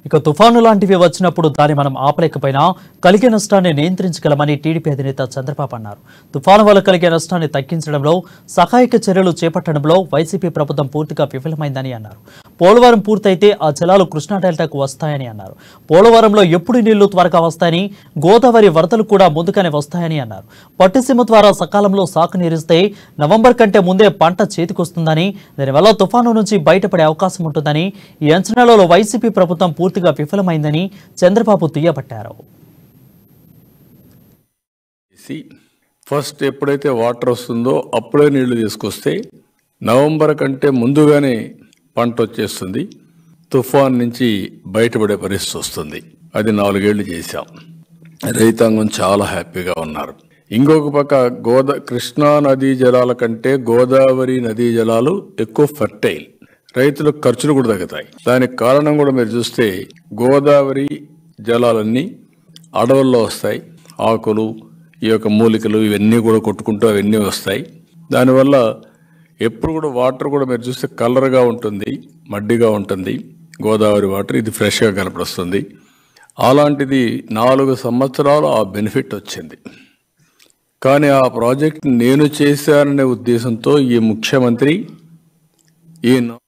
ఇక తుఫాను లాంటివి వచ్చినప్పుడు దాన్ని మనం ఆపలేకపోయినా కలిగే నష్టాన్ని నియంత్రించగలమని టీడీపీ అధినేత చంద్రబాబు అన్నారు తుఫాను వల్ల కలిగే నష్టాన్ని తగ్గించడంలో సహాయక చర్యలు చేపట్టడంలో వైసీపీ ప్రభుత్వం పూర్తిగా విఫలమైందని అన్నారు పోలవరం పూర్తయితే ఆ జలాలు కృష్ణా డెల్టాకు వస్తాయని అన్నారు పోలవరంలో ఎప్పుడు నీళ్లు త్వరగా వస్తాయని గోదావరి వరదలు కూడా ముందుగానే వస్తాయని అన్నారు పట్టిసీమ ద్వారా సకాలంలో సాకు నీరిస్తే నవంబర్ కంటే ముందే పంట చేతికొస్తుందని దానివల్ల తుఫాను నుంచి బయటపడే అవకాశం ఉంటుందని ఈ అంచనాలలో వైసీపీ ప్రభుత్వం పూర్తిగా విఫలమైందని చంద్రబాబు దుయ్యబట్టారు చేసి ఫస్ట్ ఎప్పుడైతే వాటర్ వస్తుందో అప్పుడే నీళ్లు తీసుకొస్తే నవంబర్ కంటే ముందుగానే పంట వచ్చేస్తుంది తుఫాన్ నుంచి బయటపడే పరిస్థితి వస్తుంది అది నాలుగేళ్లు చేశాం రైతాంగం చాలా హ్యాపీగా ఉన్నారు ఇంకొక పక్క గోదా కృష్ణా నదీ జలాల కంటే గోదావరి నదీ జలాలు ఎక్కువ ఫర్టైల్ రైతులకు ఖర్చులు కూడా తగ్గుతాయి దానికి కారణం కూడా మీరు చూస్తే గోదావరి జలాలన్నీ అడవుల్లో వస్తాయి ఆకులు ఈ యొక్క మూలికలు ఇవన్నీ కూడా కొట్టుకుంటూ అవన్నీ వస్తాయి దానివల్ల ఎప్పుడు కూడా వాటర్ కూడా మీరు చూస్తే కలర్గా ఉంటుంది మడ్డిగా ఉంటుంది గోదావరి వాటర్ ఇది ఫ్రెష్గా కనపడుస్తుంది అలాంటిది నాలుగు సంవత్సరాలు ఆ బెనిఫిట్ వచ్చింది కానీ ఆ ప్రాజెక్ట్ నేను చేశాననే ఉద్దేశంతో ఈ ముఖ్యమంత్రి ఈ